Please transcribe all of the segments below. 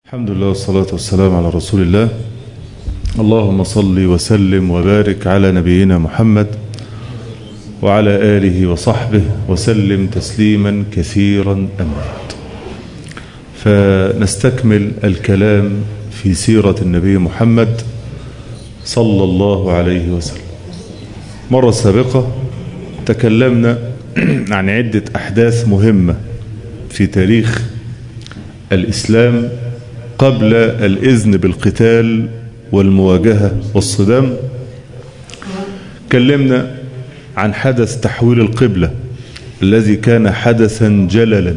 الحمد لله والصلاة والسلام على رسول الله اللهم صل وسلم وبارك على نبينا محمد وعلى آله وصحبه وسلم تسليما كثيرا أمات فنستكمل الكلام في سيرة النبي محمد صلى الله عليه وسلم مرة سابقة تكلمنا عن عدة أحداث مهمة في تاريخ الإسلام قبل الإذن بالقتال والمواجهة والصدام كلمنا عن حدث تحويل القبلة الذي كان حدثا جللا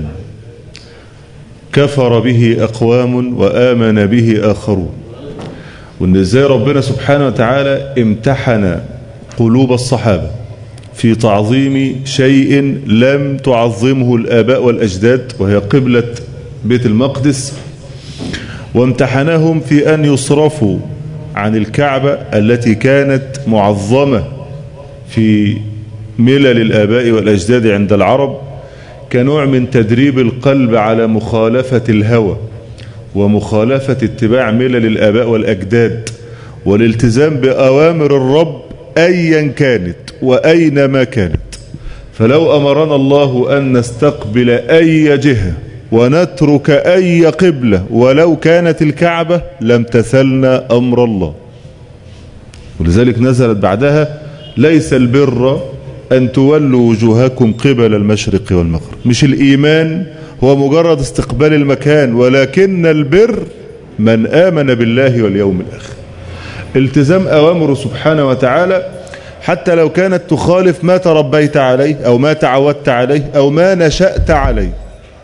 كفر به أقوام وآمن به آخرون وأن إزاي ربنا سبحانه وتعالى امتحن قلوب الصحابة في تعظيم شيء لم تعظمه الآباء والأجداد وهي قبلة بيت المقدس وامتحنهم في أن يصرفوا عن الكعبة التي كانت معظمة في ملل الآباء والأجداد عند العرب كنوع من تدريب القلب على مخالفة الهوى ومخالفة اتباع ملل الآباء والأجداد والالتزام بأوامر الرب أيا كانت وأينما كانت فلو أمرنا الله أن نستقبل أي جهة ونترك أي قبلة ولو كانت الكعبة لم تثلنا أمر الله ولذلك نزلت بعدها ليس البر أن تولوا وجوهكم قبل المشرق والمغرب مش الإيمان هو مجرد استقبال المكان ولكن البر من آمن بالله واليوم الآخر التزام أوامره سبحانه وتعالى حتى لو كانت تخالف ما تربيت عليه أو ما تعودت عليه أو ما نشأت عليه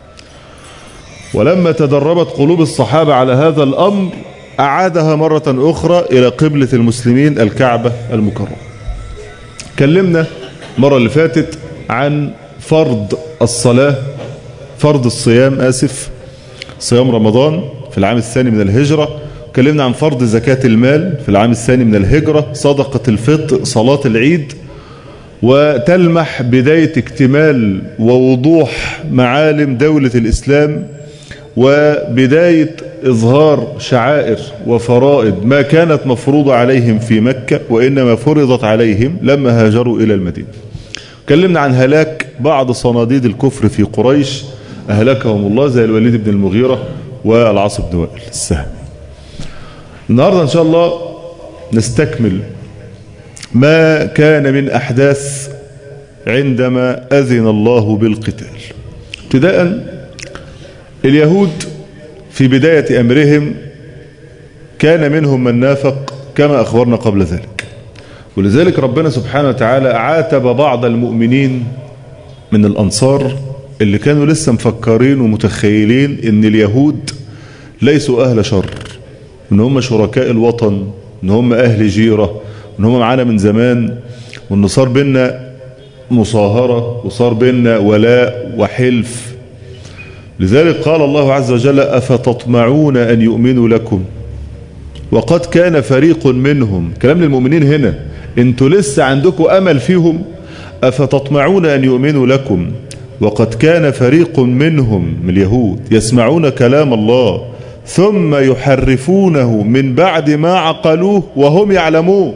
ولما تدربت قلوب الصحابة على هذا الأمر أعادها مرة أخرى إلى قبلة المسلمين الكعبة المكرمة كلمنا مرة اللي فاتت عن فرض الصلاة فرض الصيام آسف صيام رمضان في العام الثاني من الهجرة كلمنا عن فرض زكاة المال في العام الثاني من الهجرة صدقة الفطر صلاة العيد وتلمح بداية اكتمال ووضوح معالم دولة الإسلام وبداية إظهار شعائر وفرائض ما كانت مفروضة عليهم في مكة وإنما فرضت عليهم لما هاجروا إلى المدينة كلمنا عن هلاك بعض صناديد الكفر في قريش أهلكهم الله زي الوليد بن المغيرة والعاص بن وائل السهم النهاردة إن شاء الله نستكمل ما كان من أحداث عندما أذن الله بالقتال ابتداء اليهود في بداية أمرهم كان منهم من نافق كما أخبرنا قبل ذلك ولذلك ربنا سبحانه وتعالى عاتب بعض المؤمنين من الأنصار اللي كانوا لسه مفكرين ومتخيلين ان اليهود ليسوا أهل شر ان هم شركاء الوطن ان هم أهل جيرة ان هم معانا من زمان وان صار بينا مصاهرة وصار بينا ولاء وحلف لذلك قال الله عز وجل أفتطمعون أن يؤمنوا لكم وقد كان فريق منهم كلام للمؤمنين هنا انتوا لسه عندكم أمل فيهم أفتطمعون أن يؤمنوا لكم وقد كان فريق منهم من اليهود يسمعون كلام الله ثم يحرفونه من بعد ما عقلوه وهم يعلمون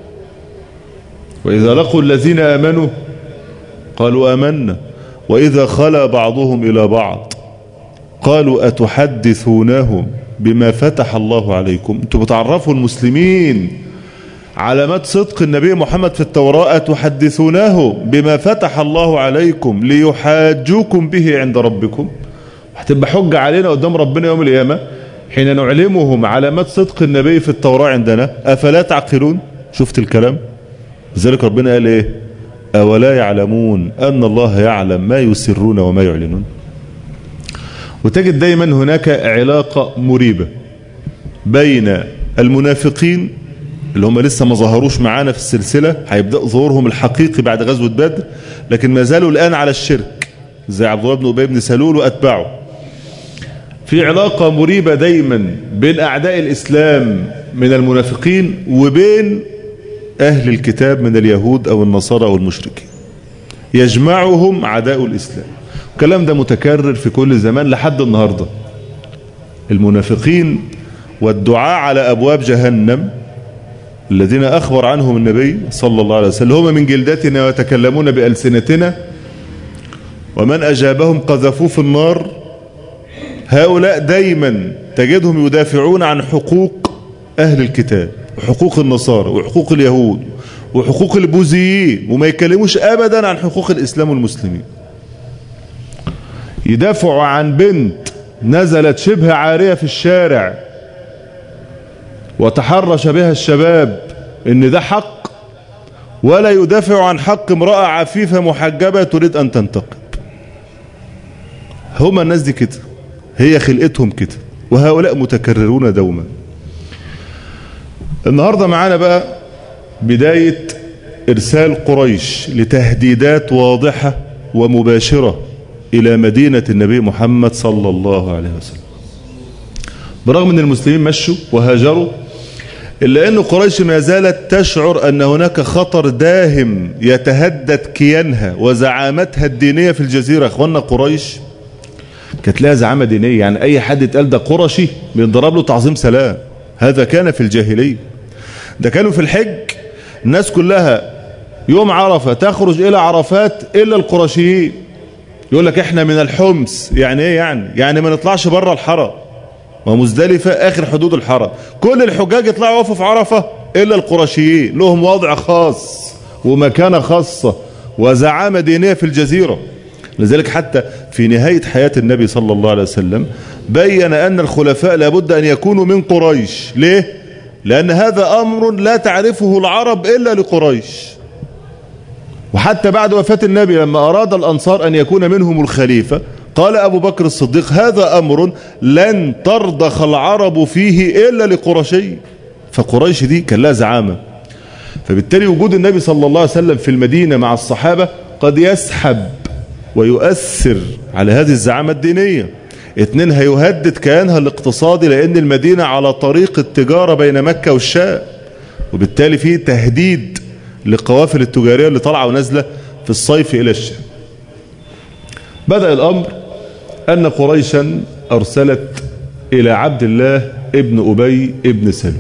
وإذا لقوا الذين آمنوا قالوا آمنا وإذا خلا بعضهم إلى بعض قالوا أتحدثونهم بما فتح الله عليكم انتوا بتعرفوا المسلمين علامات صدق النبي محمد في التوراة تحدثونه بما فتح الله عليكم ليحاجوكم به عند ربكم هتبقى حجة علينا قدام ربنا يوم القيامة حين نعلمهم علامات صدق النبي في التوراة عندنا أفلا تعقلون شفت الكلام لذلك ربنا قال ايه أولا يعلمون أن الله يعلم ما يسرون وما يعلنون وتجد دايما هناك علاقة مريبة بين المنافقين اللي هم لسه ما ظهروش معانا في السلسلة هيبدأ ظهورهم الحقيقي بعد غزوة بدر لكن ما زالوا الآن على الشرك زي عبد الله بن أبي بن سلول وأتباعه في علاقة مريبة دايما بين أعداء الإسلام من المنافقين وبين أهل الكتاب من اليهود أو النصارى أو المشركين يجمعهم عداء الإسلام الكلام ده متكرر في كل زمان لحد النهاردة المنافقين والدعاء على أبواب جهنم الذين أخبر عنهم النبي صلى الله عليه وسلم هم من جلدتنا ويتكلمون بألسنتنا ومن أجابهم قذفوه في النار هؤلاء دايما تجدهم يدافعون عن حقوق أهل الكتاب وحقوق النصارى وحقوق اليهود وحقوق البوذيين وما يتكلموش أبدا عن حقوق الإسلام والمسلمين يدافعوا عن بنت نزلت شبه عارية في الشارع وتحرش بها الشباب ان ده حق ولا يدافع عن حق امرأة عفيفة محجبة تريد ان تنتقب هما الناس دي كده هي خلقتهم كده وهؤلاء متكررون دوما النهاردة معانا بقى بداية ارسال قريش لتهديدات واضحة ومباشرة الى مدينة النبي محمد صلى الله عليه وسلم برغم ان المسلمين مشوا وهاجروا إلا أن قريش ما زالت تشعر أن هناك خطر داهم يتهدد كيانها وزعامتها الدينية في الجزيرة أخوانا قريش كانت لها زعامة دينية يعني أي حد يتقال ده قرشي بينضرب له تعظيم سلام هذا كان في الجاهلية ده كانوا في الحج الناس كلها يوم عرفة تخرج إلى عرفات إلا القرشيين يقول لك إحنا من الحمس يعني إيه يعني يعني ما نطلعش بره الحرم ومزدلفة آخر حدود الحرم كل الحجاج يطلعوا يقفوا في عرفة إلا القرشيين لهم وضع خاص ومكانة خاصة وزعامة دينية في الجزيرة لذلك حتى في نهاية حياة النبي صلى الله عليه وسلم بين أن الخلفاء لابد أن يكونوا من قريش ليه؟ لأن هذا أمر لا تعرفه العرب إلا لقريش وحتى بعد وفاة النبي لما أراد الأنصار أن يكون منهم الخليفة قال أبو بكر الصديق هذا أمر لن ترضخ العرب فيه إلا لقرشي فقريش دي كان لها زعامة فبالتالي وجود النبي صلى الله عليه وسلم في المدينة مع الصحابة قد يسحب ويؤثر على هذه الزعامة الدينية اتنين هيهدد كيانها الاقتصادي لأن المدينة على طريق التجارة بين مكة والشام وبالتالي في تهديد للقوافل التجارية اللي طالعة ونازلة في الصيف إلى الشام بدأ الأمر أن قريشا أرسلت إلى عبد الله ابن أبي ابن سلول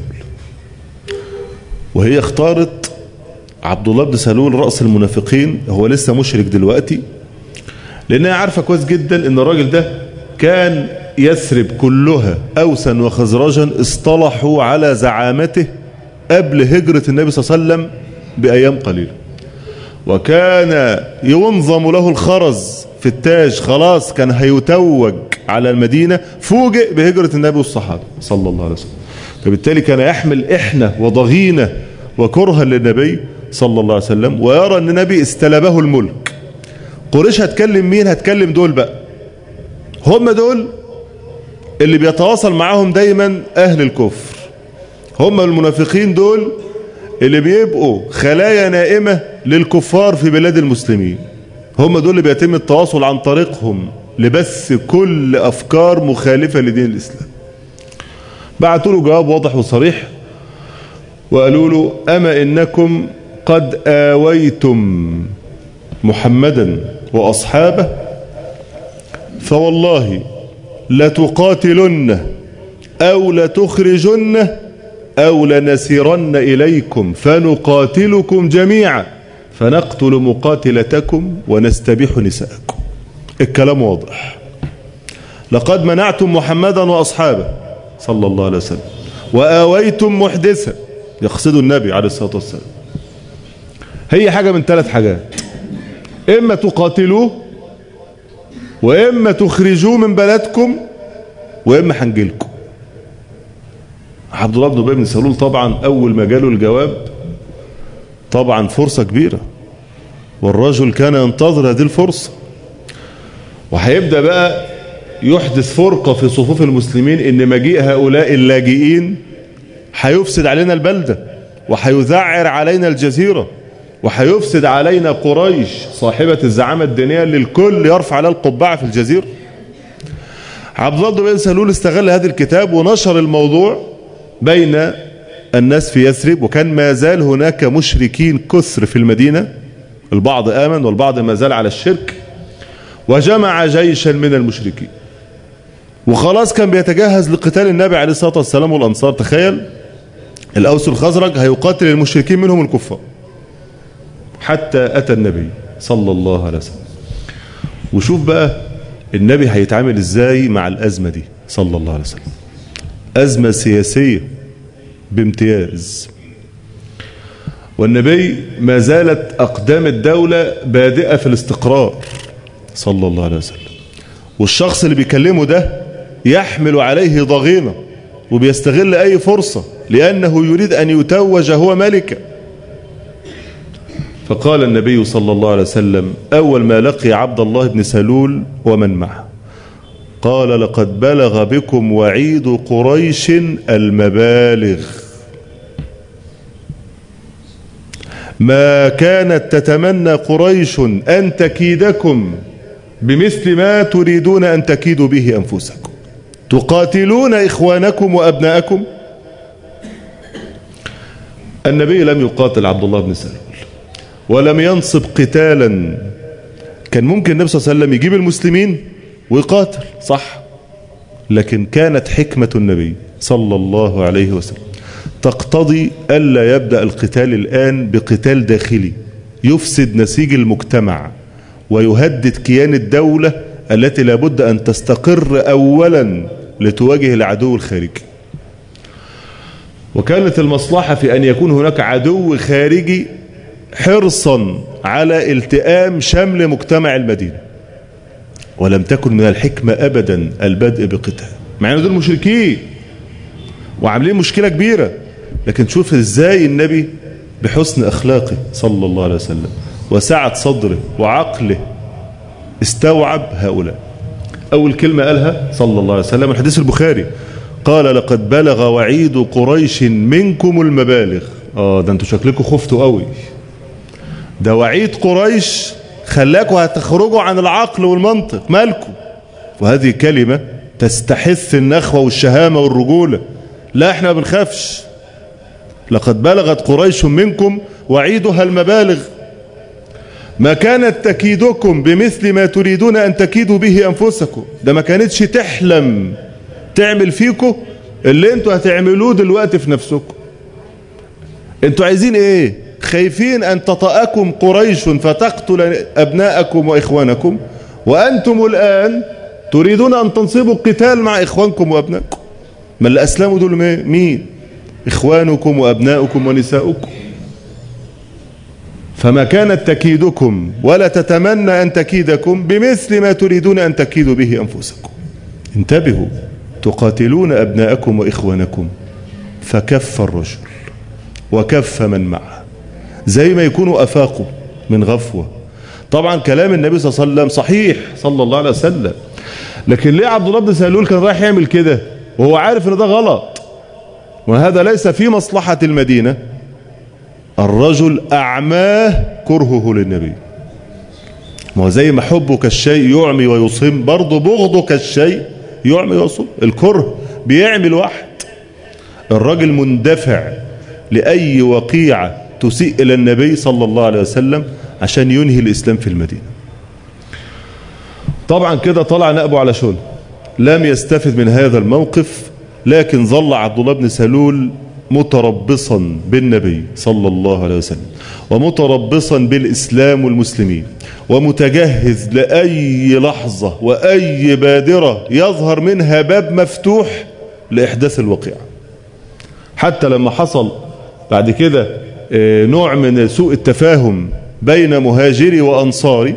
وهي اختارت عبد الله بن سلول رأس المنافقين هو لسه مشرك دلوقتي لأنها عارفة كويس جدا أن الراجل ده كان يثرب كلها أوسا وخزرجا اصطلحوا على زعامته قبل هجرة النبي صلى الله عليه وسلم بأيام قليلة وكان ينظم له الخرز في التاج خلاص كان هيتوج على المدينة فوجئ بهجرة النبي والصحابة صلى الله عليه وسلم فبالتالي كان يحمل إحنة وضغينة وكرها للنبي صلى الله عليه وسلم ويرى أن النبي استلبه الملك قريش هتكلم مين هتكلم دول بقى هم دول اللي بيتواصل معاهم دايما أهل الكفر هم المنافقين دول اللي بيبقوا خلايا نائمة للكفار في بلاد المسلمين هم دول اللي بيتم التواصل عن طريقهم لبث كل أفكار مخالفة لدين الإسلام بعتوا له جواب واضح وصريح وقالوا له أما إنكم قد آويتم محمدا وأصحابه فوالله لتقاتلن أو لتخرجن أو لنسيرن إليكم فنقاتلكم جميعا فنقتل مقاتلتكم ونستبيح نساءكم الكلام واضح لقد منعتم محمدا وأصحابه صلى الله عليه وسلم وآويتم محدثا يقصد النبي عليه الصلاة والسلام هي حاجة من ثلاث حاجات إما تقاتلوه وإما تخرجوه من بلدكم وإما هنجيلكم عبد الله بن ابي بن سلول طبعا أول ما جاله الجواب طبعا فرصة كبيرة والرجل كان ينتظر هذه الفرصة وهيبدأ بقى يحدث فرقة في صفوف المسلمين ان مجيء هؤلاء اللاجئين هيفسد علينا البلدة وهيذعر علينا الجزيرة وهيفسد علينا قريش صاحبة الزعامة الدينية اللي الكل يرفع عليها القبعة في الجزيرة عبد الله بن سلول استغل هذا الكتاب ونشر الموضوع بين الناس في يثرب وكان ما زال هناك مشركين كثر في المدينة البعض آمن والبعض ما زال على الشرك وجمع جيشا من المشركين وخلاص كان بيتجهز لقتال النبي عليه الصلاة والسلام والأنصار تخيل الأوس الخزرج هيقاتل المشركين منهم الكفار حتى أتى النبي صلى الله عليه وسلم وشوف بقى النبي هيتعامل ازاي مع الأزمة دي صلى الله عليه وسلم أزمة سياسية بامتياز والنبي ما زالت أقدام الدولة بادئة في الاستقرار صلى الله عليه وسلم والشخص اللي بيكلمه ده يحمل عليه ضغينة وبيستغل أي فرصة لأنه يريد أن يتوج هو ملكا فقال النبي صلى الله عليه وسلم أول ما لقي عبد الله بن سلول ومن معه قال لقد بلغ بكم وعيد قريش المبالغ ما كانت تتمنى قريش أن تكيدكم بمثل ما تريدون أن تكيدوا به أنفسكم تقاتلون إخوانكم وأبناءكم النبي لم يقاتل عبد الله بن سلول ولم ينصب قتالا كان ممكن النبي صلى الله عليه وسلم يجيب المسلمين ويقاتل صح لكن كانت حكمة النبي صلى الله عليه وسلم تقتضي ألا يبدأ القتال الآن بقتال داخلي يفسد نسيج المجتمع ويهدد كيان الدولة التي لابد أن تستقر أولا لتواجه العدو الخارجي وكانت المصلحة في أن يكون هناك عدو خارجي حرصا على التئام شمل مجتمع المدينة ولم تكن من الحكمة أبدا البدء بقتال مع أن دول مشركين وعاملين مشكلة كبيرة لكن شوف ازاي النبي بحسن أخلاقه صلى الله عليه وسلم وسعة صدره وعقله استوعب هؤلاء أول كلمة قالها صلى الله عليه وسلم الحديث البخاري قال لقد بلغ وعيد قريش منكم المبالغ اه ده انتوا شكلكم خفتوا قوي ده وعيد قريش خلاكوا هتخرجوا عن العقل والمنطق مالكم وهذه كلمة تستحث النخوة والشهامة والرجولة لا احنا ما بنخافش لقد بلغت قريش منكم وعيدها المبالغ ما كانت تكيدكم بمثل ما تريدون أن تكيدوا به أنفسكم ده ما كانتش تحلم تعمل فيكم اللي انتوا هتعملوه دلوقتي في نفسكم انتوا عايزين ايه خايفين أن تطأكم قريش فتقتل أبناءكم وإخوانكم وأنتم الآن تريدون أن تنصبوا القتال مع إخوانكم وأبنائكم ما اللي أسلموا دول مين إخوانكم وأبناؤكم ونساؤكم فما كانت تكيدكم ولا تتمنى أن تكيدكم بمثل ما تريدون أن تكيدوا به أنفسكم انتبهوا تقاتلون أبناءكم وإخوانكم فكف الرجل وكف من معه زي ما يكونوا أفاقوا من غفوة طبعا كلام النبي صلى الله عليه وسلم صحيح صلى الله عليه وسلم لكن ليه عبد الله بن سهلول كان رايح يعمل كده وهو عارف ان ده غلط وهذا ليس في مصلحة المدينة الرجل أعماه كرهه للنبي ما هو زي ما حبك الشيء يعمي ويصم برضه بغضك الشيء يعمي ويصم الكره بيعمل واحد الرجل مندفع لأي وقيعة تسيء إلى النبي صلى الله عليه وسلم عشان ينهي الإسلام في المدينة طبعا كده طلع نأبه على شول لم يستفد من هذا الموقف لكن ظل عبد الله بن سلول متربصا بالنبي صلى الله عليه وسلم ومتربصا بالإسلام والمسلمين ومتجهز لأي لحظة وأي بادرة يظهر منها باب مفتوح لإحداث الوقيعة حتى لما حصل بعد كده نوع من سوء التفاهم بين مهاجري وأنصاري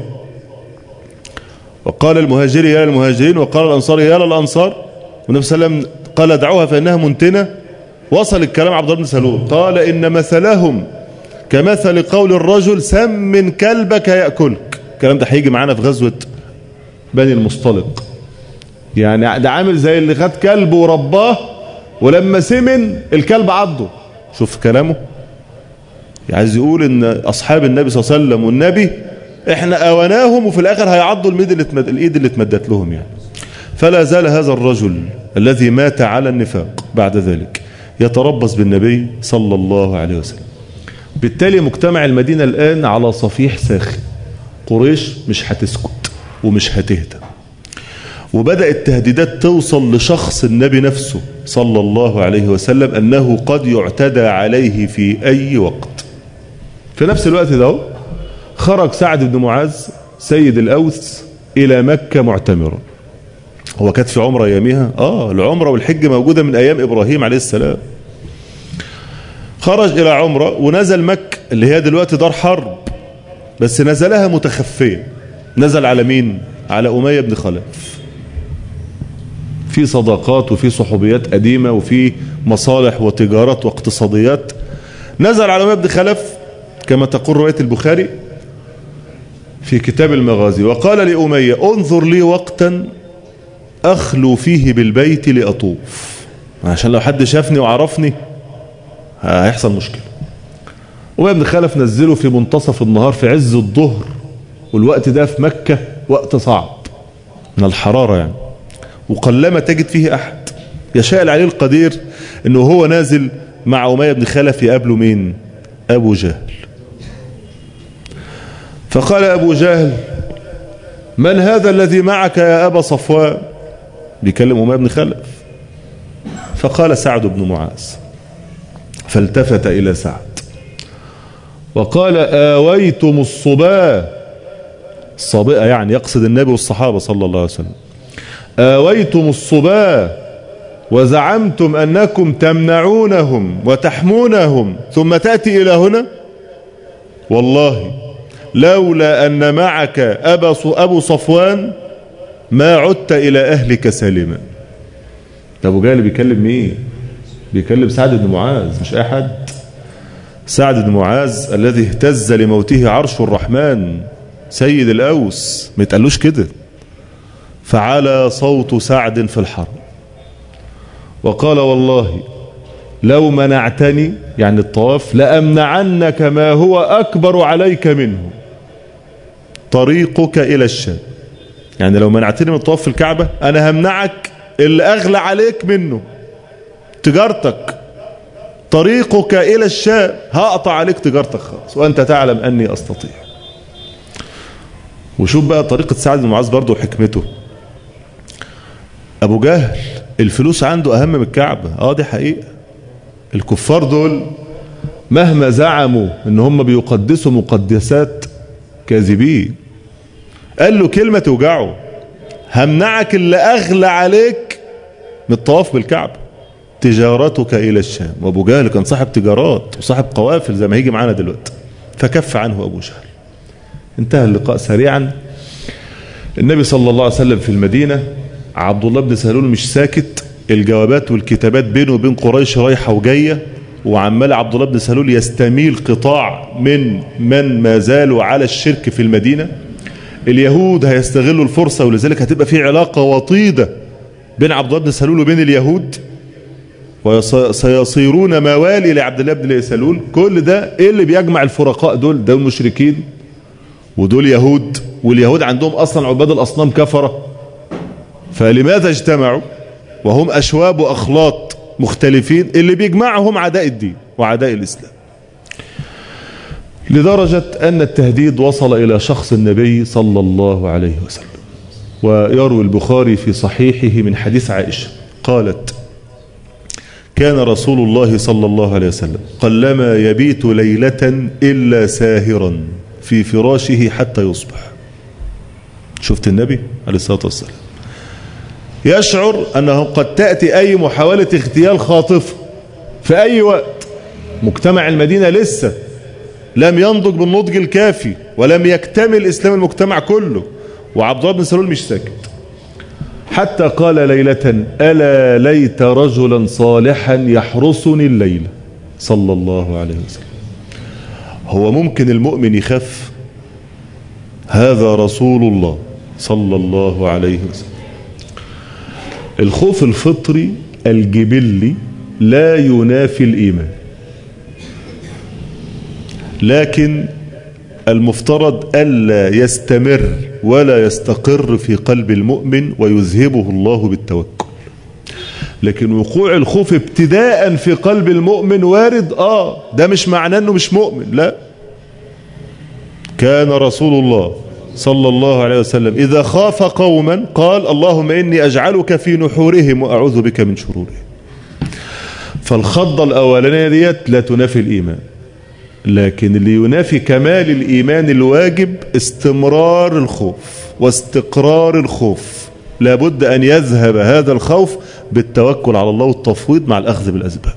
وقال المهاجري يا للمهاجرين وقال الأنصاري يا للأنصار والنبي صلى الله عليه وسلم قال دعوها فإنها منتنة وصل الكلام عبد الله بن سلول قال إن مثلهم كمثل قول الرجل سمن كلبك يأكلك الكلام ده هيجي معانا في غزوة بني المصطلق يعني ده عامل زي اللي خد كلب ورباه ولما سمن الكلب عضه شوف كلامه عايز يقول ان اصحاب النبي صلى الله عليه وسلم والنبي احنا اواناهم وفي الاخر هيعضوا الميد اللي تمد... الايد اللي اتمدت لهم يعني فلا زال هذا الرجل الذي مات على النفاق بعد ذلك يتربص بالنبي صلى الله عليه وسلم بالتالي مجتمع المدينة الآن على صفيح ساخن قريش مش هتسكت ومش هتهدى وبدأ التهديدات توصل لشخص النبي نفسه صلى الله عليه وسلم أنه قد يعتدى عليه في أي وقت في نفس الوقت ده خرج سعد بن معاذ سيد الأوس إلى مكة معتمرا هو كانت في عمرة أيامها آه العمرة والحج موجودة من أيام إبراهيم عليه السلام خرج إلى عمرة ونزل مكة اللي هي دلوقتي دار حرب بس نزلها متخفية نزل على مين على أمية بن خلف في صداقات وفي صحوبيات قديمة وفي مصالح وتجارات واقتصاديات نزل على أمية بن خلف كما تقول رواية البخاري في كتاب المغازي وقال لأمية انظر لي وقتا أخلو فيه بالبيت لأطوف عشان لو حد شافني وعرفني هيحصل مشكلة أمية بن خلف نزله في منتصف النهار في عز الظهر والوقت ده في مكة وقت صعب من الحرارة يعني وقلما تجد فيه أحد يشاء عليه القدير أنه هو نازل مع أمية بن خلف يقابله مين أبو جهل فقال أبو جهل من هذا الذي معك يا أبا صفوان بيكلم أمية بن خلف فقال سعد بن معاذ فالتفت إلى سعد وقال آويتم الصباه الصابئة يعني يقصد النبي والصحابة صلى الله عليه وسلم آويتم الصباه وزعمتم أنكم تمنعونهم وتحمونهم ثم تأتي إلى هنا والله لولا أن معك أبا أبو صفوان ما عدت إلى أهلك سالما أبو جهل بيكلم مين بيكلم سعد بن معاذ مش أي حد سعد بن معاذ الذي اهتز لموته عرش الرحمن سيد الأوس ما يتقالوش كده فعلى صوت سعد في الحرب وقال والله لو منعتني يعني الطواف لأمنعنك ما هو أكبر عليك منه طريقك إلى الشام يعني لو منعتني من الطواف في الكعبة أنا همنعك اللي أغلى عليك منه تجارتك طريقك إلى الشام هقطع عليك تجارتك خالص وأنت تعلم أني أستطيع وشوف بقى طريقة سعد بن معاذ برضه وحكمته أبو جهل الفلوس عنده أهم من الكعبة اه دي حقيقة الكفار دول مهما زعموا ان هم بيقدسوا مقدسات كاذبين قال له كلمة توجعه همنعك اللي أغلى عليك من الطواف بالكعبة تجارتك إلى الشام وأبو جهل كان صاحب تجارات وصاحب قوافل زي ما هيجي معانا دلوقتي فكف عنه أبو جهل انتهى اللقاء سريعا النبي صلى الله عليه وسلم في المدينة عبد الله بن سهلول مش ساكت الجوابات والكتابات بينه وبين قريش رايحة وجاية وعمال عبد الله بن سهلول يستميل قطاع من من ما زالوا على الشرك في المدينة اليهود هيستغلوا الفرصة ولذلك هتبقى في علاقة وطيدة بين عبد الله بن سهلول وبين اليهود وسيصيرون موالي لعبد الله بن سهلول كل ده ايه اللي بيجمع الفرقاء دول دول مشركين ودول يهود واليهود عندهم اصلا عباد الاصنام كفرة فلماذا اجتمعوا وهم اشواب واخلاط مختلفين اللي بيجمعهم عداء الدين وعداء الاسلام لدرجة أن التهديد وصل إلى شخص النبي صلى الله عليه وسلم ويروي البخاري في صحيحه من حديث عائشة قالت كان رسول الله صلى الله عليه وسلم قلما يبيت ليلة إلا ساهرا في فراشه حتى يصبح شفت النبي عليه الصلاة والسلام يشعر أنه قد تأتي أي محاولة اغتيال خاطفة في أي وقت مجتمع المدينة لسه لم ينضج بالنضج الكافي ولم يكتمل إسلام المجتمع كله وعبد الله بن سلول مش ساكت حتى قال ليلة ألا ليت رجلا صالحا يحرسني الليلة صلى الله عليه وسلم هو ممكن المؤمن يخاف هذا رسول الله صلى الله عليه وسلم الخوف الفطري الجبلي لا ينافي الإيمان لكن المفترض ألا يستمر ولا يستقر في قلب المؤمن ويذهبه الله بالتوكل لكن وقوع الخوف ابتداء في قلب المؤمن وارد آه ده مش معناه أنه مش مؤمن لا كان رسول الله صلى الله عليه وسلم إذا خاف قوما قال اللهم إني أجعلك في نحورهم وأعوذ بك من شرورهم فالخضة الأولانية ديت لا تنافي الإيمان لكن اللي ينافي كمال الإيمان الواجب استمرار الخوف واستقرار الخوف لابد أن يذهب هذا الخوف بالتوكل على الله والتفويض مع الأخذ بالأسباب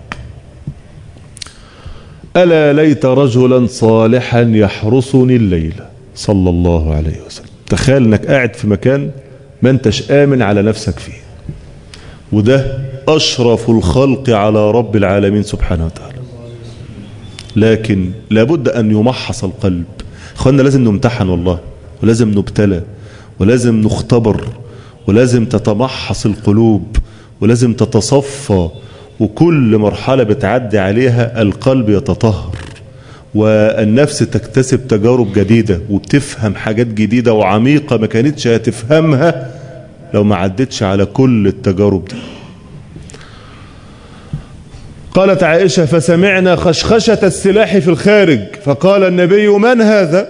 ألا ليت رجلا صالحا يحرسني الليلة صلى الله عليه وسلم تخيل انك قاعد في مكان ما انتش آمن على نفسك فيه وده أشرف الخلق على رب العالمين سبحانه وتعالى لكن لابد أن يمحص القلب أخوانا لازم نمتحن والله ولازم نبتلى ولازم نختبر ولازم تتمحص القلوب ولازم تتصفى وكل مرحلة بتعدي عليها القلب يتطهر والنفس تكتسب تجارب جديدة وبتفهم حاجات جديدة وعميقة ما كانتش هتفهمها لو ما عدتش على كل التجارب دي قالت عائشة فسمعنا خشخشة السلاح في الخارج فقال النبي من هذا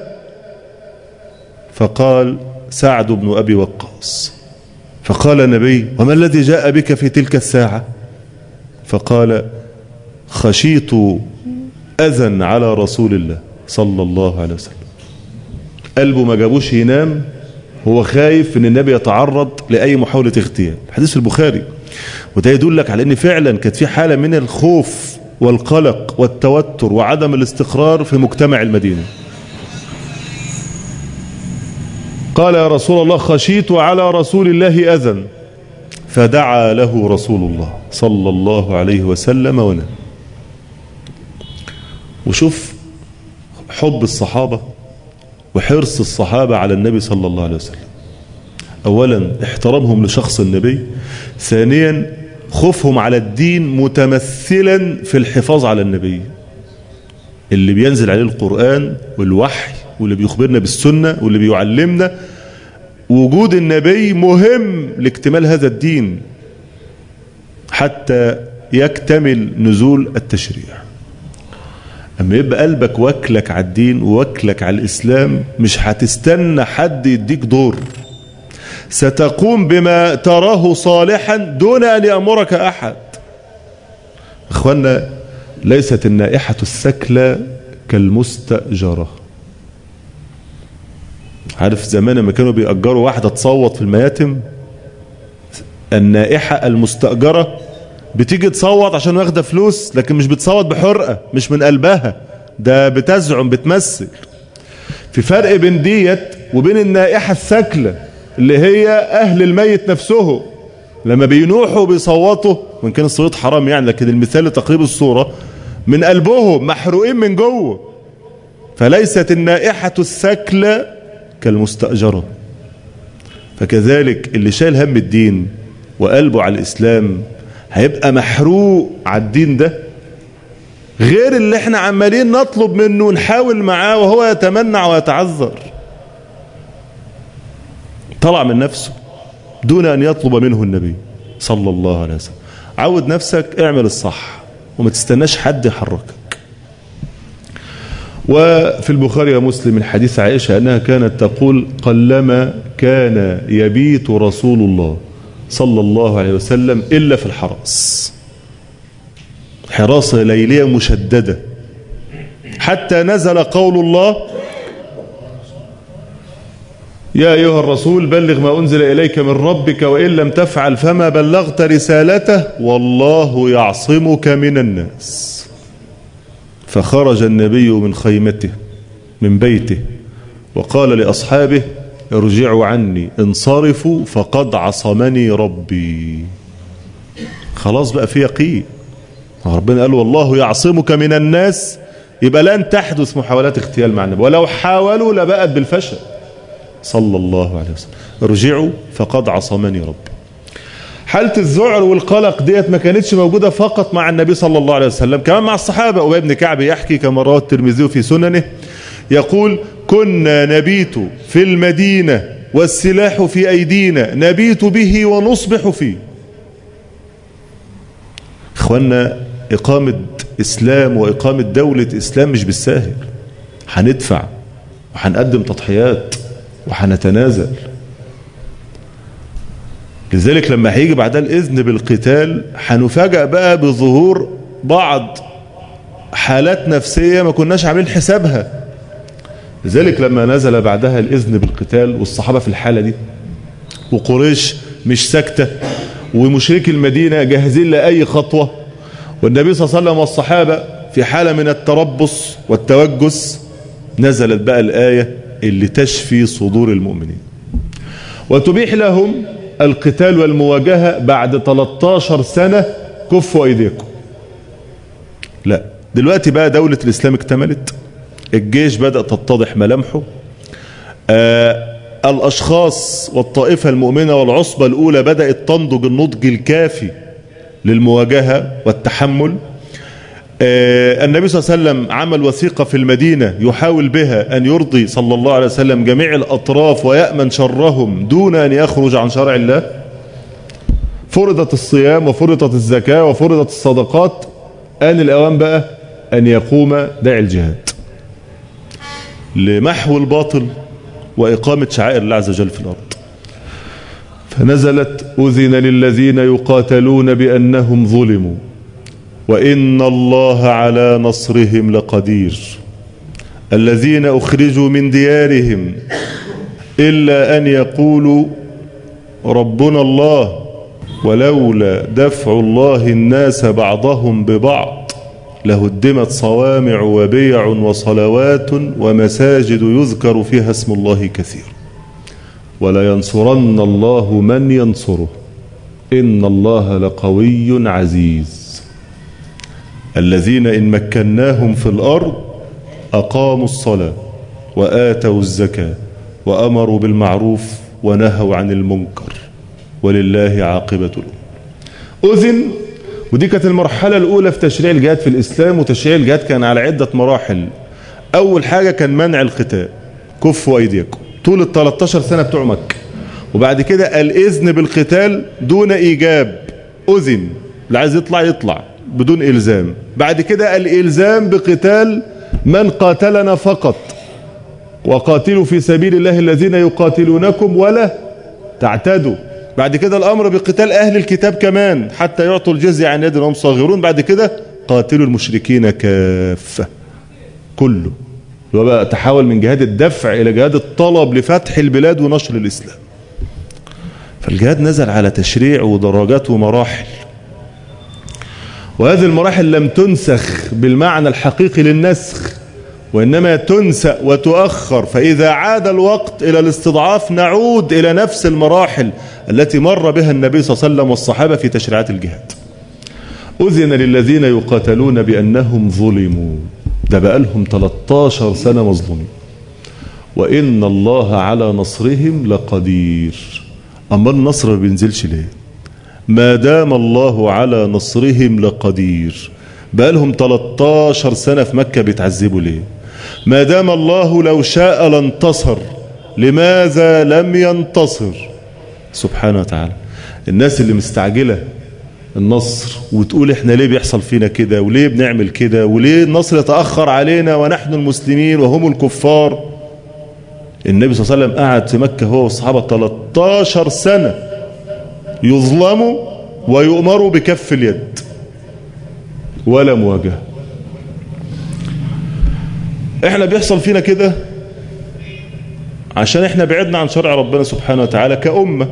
فقال سعد بن أبي وقاص فقال النبي وما الذي جاء بك في تلك الساعة فقال خشيت أذى على رسول الله صلى الله عليه وسلم قلبه ما جابوش ينام هو خايف ان النبي يتعرض لأي محاولة اغتيال حديث البخاري وده يدلك على ان فعلا كانت في حالة من الخوف والقلق والتوتر وعدم الاستقرار في مجتمع المدينة قال يا رسول الله خشيت على رسول الله أذى فدعا له رسول الله صلى الله عليه وسلم ونام وشوف حب الصحابة وحرص الصحابة على النبي صلى الله عليه وسلم أولا احترامهم لشخص النبي ثانيا خوفهم على الدين متمثلا في الحفاظ على النبي اللي بينزل عليه القرآن والوحي واللي بيخبرنا بالسنة واللي بيعلمنا وجود النبي مهم لاكتمال هذا الدين حتى يكتمل نزول التشريع اما يبقى قلبك واكلك على الدين وواكلك على الاسلام مش هتستنى حد يديك دور ستقوم بما تراه صالحا دون ان يامرك احد اخوانا ليست النائحه الثكلى كالمستاجره عارف زمان لما كانوا بيأجروا واحدة تصوت في المياتم النائحة المستأجرة بتيجي تصوت عشان واخدة فلوس لكن مش بتصوت بحرقة مش من قلبها ده بتزعم بتمثل في فرق بين ديت وبين النائحة الثكلة اللي هي أهل الميت نفسه لما بينوحوا بيصوتوا وإن كان الصوت حرام يعني لكن المثال لتقريب الصورة من قلبهم محروقين من جوه فليست النائحة الثكلة كالمستأجرة فكذلك اللي شايل هم الدين وقلبه على الإسلام هيبقى محروق على الدين ده غير اللي احنا عمالين نطلب منه ونحاول معاه وهو يتمنع ويتعذر طلع من نفسه دون أن يطلب منه النبي صلى الله عليه وسلم عود نفسك اعمل الصح وما تستناش حد يحركك وفي البخاري ومسلم من حديث عائشة أنها كانت تقول قلما كان يبيت رسول الله صلى الله عليه وسلم إلا في الحرس حراسة ليلية مشددة حتى نزل قول الله يا أيها الرسول بلغ ما أنزل إليك من ربك وإن لم تفعل فما بلغت رسالته والله يعصمك من الناس فخرج النبي من خيمته من بيته وقال لأصحابه ارجعوا عني انصرفوا فقد عصمني ربي خلاص بقى في يقين ربنا قال والله يعصمك من الناس يبقى لن تحدث محاولات اغتيال مع النبي ولو حاولوا لبقت بالفشل صلى الله عليه وسلم ارجعوا فقد عصمني ربي حالة الذعر والقلق ديت ما كانتش موجودة فقط مع النبي صلى الله عليه وسلم كمان مع الصحابة أبي بن كعب يحكي كما رواه الترمذي في سننه يقول كنا نبيت في المدينة والسلاح في أيدينا نبيت به ونصبح فيه إخوانا إقامة إسلام وإقامة دولة إسلام مش بالساهل هندفع وهنقدم تضحيات وهنتنازل لذلك لما هيجي بعدها الإذن بالقتال هنفاجأ بقى بظهور بعض حالات نفسية ما كناش عاملين حسابها لذلك لما نزل بعدها الإذن بالقتال والصحابة في الحالة دي وقريش مش ساكتة ومشركي المدينة جاهزين لأي خطوة والنبي صلى الله عليه وسلم والصحابة في حالة من التربص والتوجس نزلت بقى الآية اللي تشفي صدور المؤمنين وتبيح لهم القتال والمواجهة بعد 13 سنة كفوا أيديكم لا دلوقتي بقى دولة الإسلام اكتملت الجيش بدأ تتضح ملامحه آه الأشخاص والطائفة المؤمنة والعصبة الأولى بدأت تنضج النضج الكافي للمواجهة والتحمل آه النبي صلى الله عليه وسلم عمل وثيقة في المدينة يحاول بها أن يرضي صلى الله عليه وسلم جميع الأطراف ويأمن شرهم دون أن يخرج عن شرع الله فرضت الصيام وفرضت الزكاة وفرضت الصدقات آن الأوان بقى أن يقوم داعي الجهاد لمحو الباطل وإقامة شعائر الله عز وجل في الأرض فنزلت أذن للذين يقاتلون بأنهم ظلموا وإن الله على نصرهم لقدير الذين أخرجوا من ديارهم إلا أن يقولوا ربنا الله ولولا دفع الله الناس بعضهم ببعض لهدمت صوامع وبيع وصلوات ومساجد يذكر فيها اسم الله كثير ولا ينصرن الله من ينصره إن الله لقوي عزيز الذين إن مكناهم في الأرض أقاموا الصلاة وآتوا الزكاة وأمروا بالمعروف ونهوا عن المنكر ولله عاقبة الأمور أذن ودي كانت المرحلة الأولى في تشريع الجهاد في الإسلام وتشريع الجهاد كان على عدة مراحل أول حاجة كان منع القتال كفوا أيديكم طول ال 13 سنة بتوع مكة وبعد كده الإذن بالقتال دون إيجاب أذن اللي عايز يطلع يطلع بدون إلزام بعد كده الإلزام بقتال من قاتلنا فقط وقاتلوا في سبيل الله الذين يقاتلونكم ولا تعتدوا بعد كده الأمر بقتال أهل الكتاب كمان حتى يعطوا الجزية عن يد وهم صاغرون بعد كده قاتلوا المشركين كافة كله وبقى تحول من جهاد الدفع إلى جهاد الطلب لفتح البلاد ونشر الإسلام فالجهاد نزل على تشريع ودرجات ومراحل وهذه المراحل لم تنسخ بالمعنى الحقيقي للنسخ وإنما تنسى وتؤخر فإذا عاد الوقت إلى الاستضعاف نعود إلى نفس المراحل التي مر بها النبي صلى الله عليه وسلم والصحابة في تشريعات الجهاد أذن للذين يقاتلون بأنهم ظلموا ده بقى لهم 13 سنة مظلومين وإن الله على نصرهم لقدير أما النصر ما بينزلش ليه ما دام الله على نصرهم لقدير بقى لهم 13 سنة في مكة بيتعذبوا ليه ما دام الله لو شاء لانتصر لماذا لم ينتصر سبحانه وتعالى الناس اللي مستعجلة النصر وتقول احنا ليه بيحصل فينا كده وليه بنعمل كده وليه النصر يتأخر علينا ونحن المسلمين وهم الكفار النبي صلى الله عليه وسلم قعد في مكة هو والصحابة 13 سنة يظلموا ويؤمروا بكف اليد ولا مواجهة احنا بيحصل فينا كده عشان احنا بعدنا عن شرع ربنا سبحانه وتعالى كأمة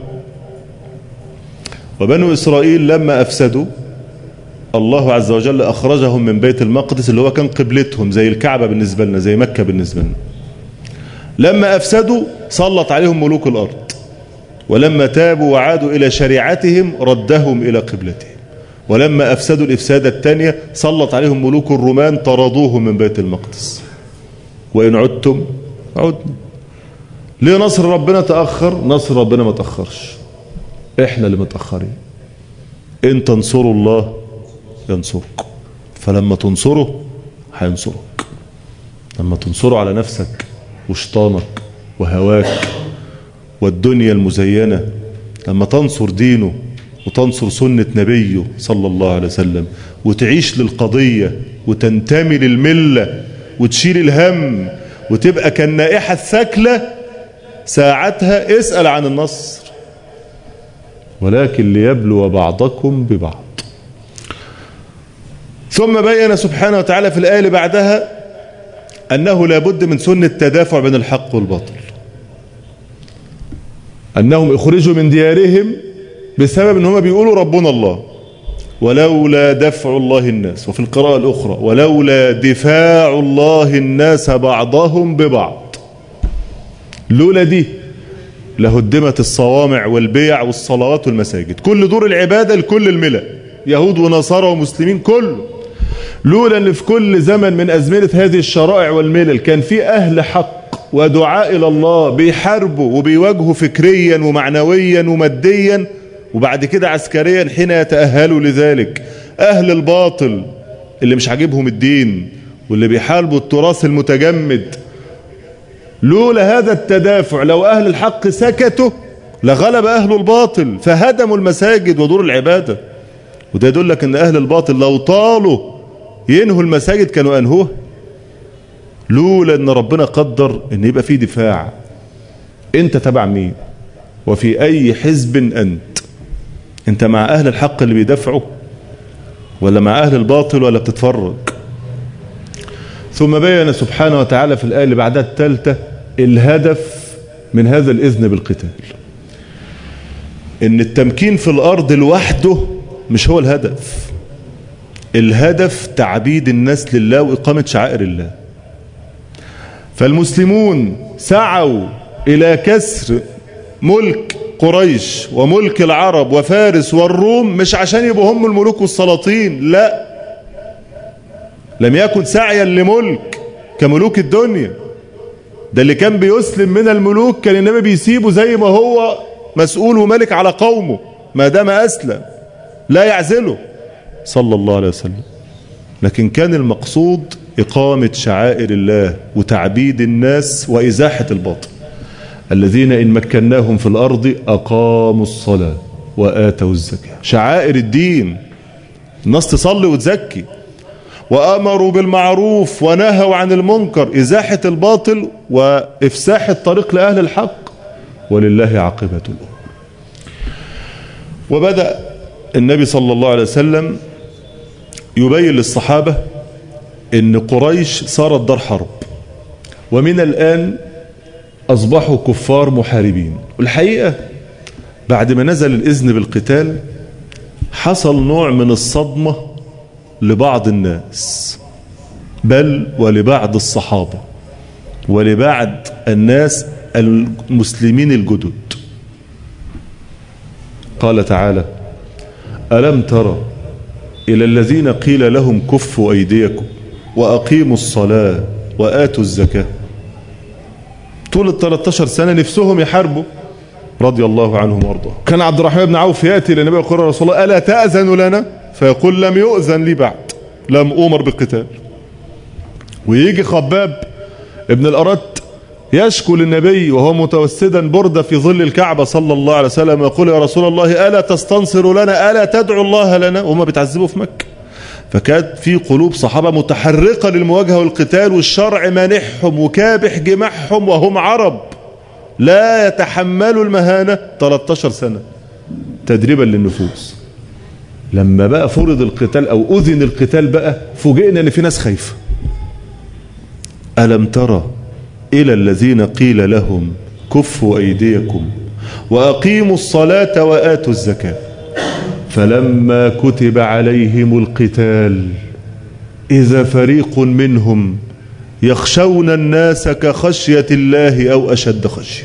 وبنو إسرائيل لما أفسدوا الله عز وجل أخرجهم من بيت المقدس اللي هو كان قبلتهم زي الكعبة بالنسبة لنا زي مكة بالنسبة لنا لما أفسدوا سلط عليهم ملوك الأرض ولما تابوا وعادوا إلى شريعتهم ردهم إلى قبلتهم ولما أفسدوا الإفسادة الثانية سلط عليهم ملوك الرومان طردوهم من بيت المقدس وإن عدتم عدنا ليه نصر ربنا تأخر نصر ربنا ما تأخرش احنا اللي متأخرين ان تنصروا الله ينصركم فلما تنصره هينصرك لما تنصره على نفسك وشطانك وهواك والدنيا المزينة لما تنصر دينه وتنصر سنة نبيه صلى الله عليه وسلم وتعيش للقضية وتنتمي للملة وتشيل الهم وتبقى كالنائحة الثكلة ساعتها اسأل عن النصر ولكن ليبلو بعضكم ببعض ثم بين سبحانه وتعالى في الآية اللي بعدها أنه لابد من سنة تدافع بين الحق والباطل أنهم اخرجوا من ديارهم بسبب أنهم بيقولوا ربنا الله ولولا دفع الله الناس وفي القراءة الأخرى ولولا دفاع الله الناس بعضهم ببعض لولا دي لهدمت الصوامع والبيع والصلوات والمساجد كل دور العبادة لكل الملأ يهود ونصارى ومسلمين كله لولا ان في كل زمن من أزمنة هذه الشرائع والملل كان في أهل حق ودعاء إلى الله بيحاربوا وبيواجهوا فكريا ومعنويا وماديا وبعد كده عسكريا حين يتأهلوا لذلك أهل الباطل اللي مش عاجبهم الدين واللي بيحاربوا التراث المتجمد لولا هذا التدافع لو أهل الحق سكتوا لغلب أهل الباطل فهدموا المساجد ودور العبادة وده يدل لك أن أهل الباطل لو طالوا ينهوا المساجد كانوا أنهوها لولا أن ربنا قدر أن يبقى فيه دفاع أنت تبع مين وفي أي حزب أنت أنت مع أهل الحق اللي بيدافعوا ولا مع أهل الباطل ولا بتتفرج ثم بين سبحانه وتعالى في الآية اللي بعدها الثالثة الهدف من هذا الإذن بالقتال إن التمكين في الأرض لوحده مش هو الهدف الهدف تعبيد الناس لله وإقامة شعائر الله فالمسلمون سعوا إلى كسر ملك قريش وملك العرب وفارس والروم مش عشان يبقوا هم الملوك والسلاطين لا لم يكن سعيا لملك كملوك الدنيا ده اللي كان بيسلم من الملوك كان النبي بيسيبه زي ما هو مسؤول وملك على قومه ما دام أسلم لا يعزله صلى الله عليه وسلم لكن كان المقصود إقامة شعائر الله وتعبيد الناس وإزاحة الباطل الذين إن مكناهم في الأرض أقاموا الصلاة وآتوا الزكاة شعائر الدين الناس تصلي وتزكي وأمروا بالمعروف ونهوا عن المنكر إزاحة الباطل وإفساح الطريق لأهل الحق ولله عاقبة الأمور وبدأ النبي صلى الله عليه وسلم يبين للصحابة ان قريش صارت دار حرب ومن الآن أصبحوا كفار محاربين والحقيقة بعد ما نزل الإذن بالقتال حصل نوع من الصدمة لبعض الناس بل ولبعض الصحابة ولبعض الناس المسلمين الجدد قال تعالى ألم ترى إلى الذين قيل لهم كفوا أيديكم وأقيموا الصلاة وآتوا الزكاة طول ال 13 سنة نفسهم يحاربوا رضي الله عنهم وارضاهم كان عبد الرحمن بن عوف يأتي للنبي يقول رسول الله ألا تأذن لنا فيقول لم يؤذن لي بعد لم أمر بالقتال ويجي خباب ابن الأرت يشكو للنبي وهو متوسدا بردة في ظل الكعبة صلى الله عليه وسلم يقول يا رسول الله ألا تستنصر لنا ألا تدعو الله لنا وهم بيتعذبوا في مكة فكانت في قلوب صحابة متحرقة للمواجهة والقتال والشرع مانحهم وكابح جماحهم وهم عرب لا يتحملوا المهانة 13 سنة تدريبا للنفوس لما بقى فرض القتال أو أذن القتال بقى فوجئنا أن في ناس خايفة ألم ترى إلى الذين قيل لهم كفوا أيديكم وأقيموا الصلاة وآتوا الزكاة فلما كتب عليهم القتال إذا فريق منهم يخشون الناس كخشية الله أو أشد خشية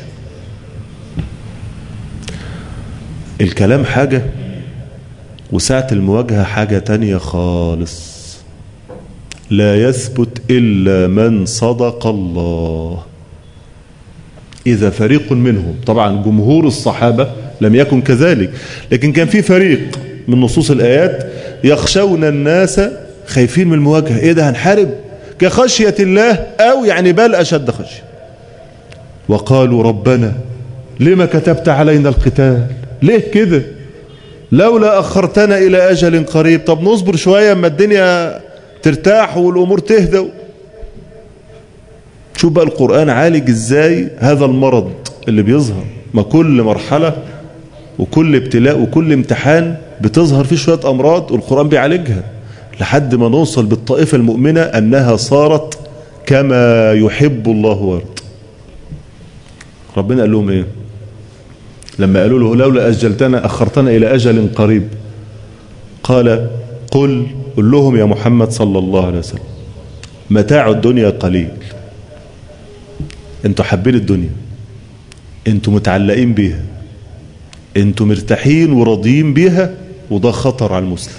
الكلام حاجة وساعة المواجهة حاجة تانية خالص لا يثبت إلا من صدق الله إذا فريق منهم طبعا جمهور الصحابة لم يكن كذلك لكن كان في فريق من نصوص الآيات يخشون الناس خايفين من المواجهة إيه ده هنحارب كخشية الله أو يعني بل أشد خشية وقالوا ربنا لما كتبت علينا القتال ليه كده لولا أخرتنا إلى أجل قريب طب نصبر شوية اما الدنيا ترتاح والأمور تهدى شوف بقى القرآن عالج إزاي هذا المرض اللي بيظهر ما كل مرحلة وكل ابتلاء وكل امتحان بتظهر فيه شوية أمراض والقرآن بيعالجها لحد ما نوصل بالطائفة المؤمنة أنها صارت كما يحب الله ويرضى ربنا قال لهم ايه لما قالوا له لولا أجلتنا أخرتنا إلى أجل قريب قال قل قل لهم يا محمد صلى الله عليه وسلم متاع الدنيا قليل انتوا حابين الدنيا انتوا متعلقين بيها انتوا مرتاحين وراضيين بيها وده خطر على المسلم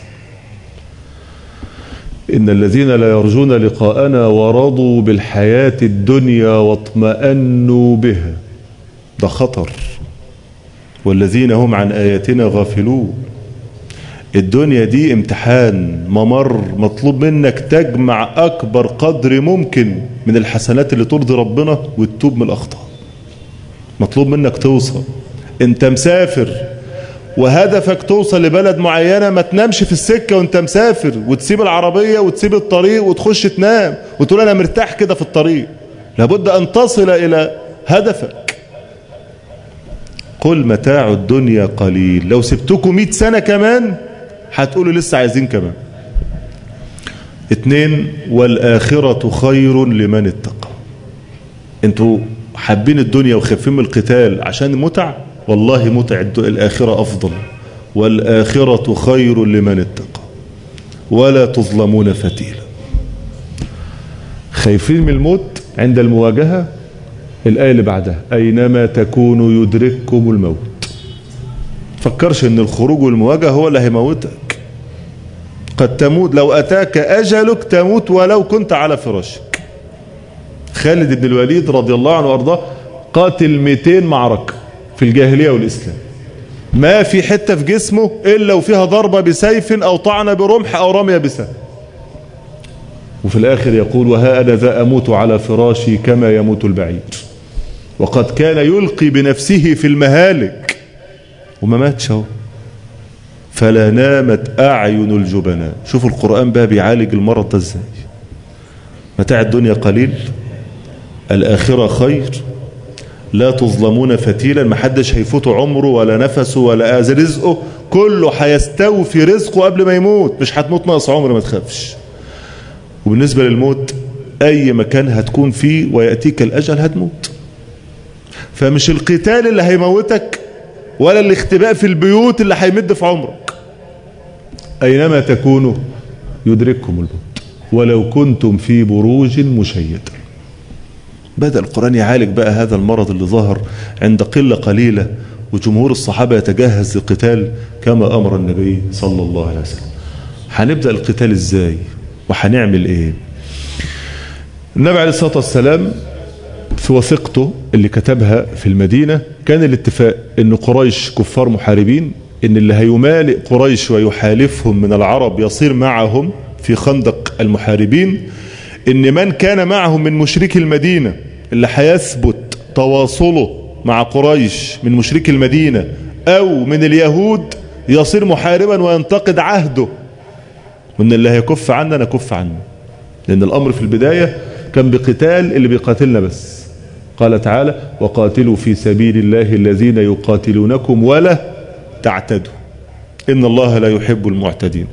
إن الذين لا يرجون لقاءنا ورضوا بالحياة الدنيا واطمأنوا بها ده خطر والذين هم عن آياتنا غافلون الدنيا دي امتحان ممر مطلوب منك تجمع أكبر قدر ممكن من الحسنات اللي ترضي ربنا وتتوب من الأخطاء مطلوب منك توصل انت مسافر وهدفك توصل لبلد معينة ما تنامش في السكة وانت مسافر وتسيب العربية وتسيب الطريق وتخش تنام وتقول انا مرتاح كده في الطريق لابد ان تصل الى هدفك قل متاع الدنيا قليل لو سبتكم 100 سنة كمان هتقولوا لسه عايزين كمان اتنين والآخرة خير لمن اتقى انتوا حابين الدنيا وخايفين من القتال عشان المتع والله متع الآخرة أفضل والآخرة خير لمن اتقى ولا تظلمون فتيلا خايفين من الموت عند المواجهة الآية اللي بعدها أينما تكونوا يدرككم الموت فكرش ان الخروج والمواجهة هو اللي هيموتك قد تموت لو أتاك أجلك تموت ولو كنت على فراشك خالد بن الوليد رضي الله عنه وارضاه قاتل 200 معركة في الجاهلية والإسلام ما في حتة في جسمه إلا وفيها ضربة بسيف أو طعنة برمح أو رمية بسهم وفي الآخر يقول وها أنا ذا أموت على فراشي كما يموت البعير وقد كان يلقي بنفسه في المهالك وما ماتش اهو فلا نامت أعين الجبناء شوفوا القرآن بقى بيعالج المرض ده ازاي متاع الدنيا قليل الآخرة خير لا تظلمون فتيلا ما حدش هيفوت عمره ولا نفسه ولا آز رزقه كله هيستوفي رزقه قبل ما يموت مش هتموت ناقص عمر ما تخافش وبالنسبة للموت أي مكان هتكون فيه ويأتيك الأجل هتموت فمش القتال اللي هيموتك ولا الاختباء في البيوت اللي هيمد في عمرك أينما تكونوا يدرككم الموت ولو كنتم في بروج مشيدة بدأ القرآن يعالج بقى هذا المرض اللي ظهر عند قلة قليلة وجمهور الصحابة يتجهز للقتال كما أمر النبي صلى الله عليه وسلم هنبدأ القتال ازاي وهنعمل ايه النبي عليه الصلاة والسلام في وثيقته اللي كتبها في المدينة كان الاتفاق ان قريش كفار محاربين ان اللي هيمالئ قريش ويحالفهم من العرب يصير معهم في خندق المحاربين ان من كان معهم من مشركي المدينة اللي هيثبت تواصله مع قريش من مشركي المدينة او من اليهود يصير محاربا وينتقد عهده وان اللي هيكف عنا نكف عنه لان الامر في البداية كان بقتال اللي بيقاتلنا بس قال تعالى وقاتلوا في سبيل الله الذين يقاتلونكم ولا تعتدوا إن الله لا يحب المعتدين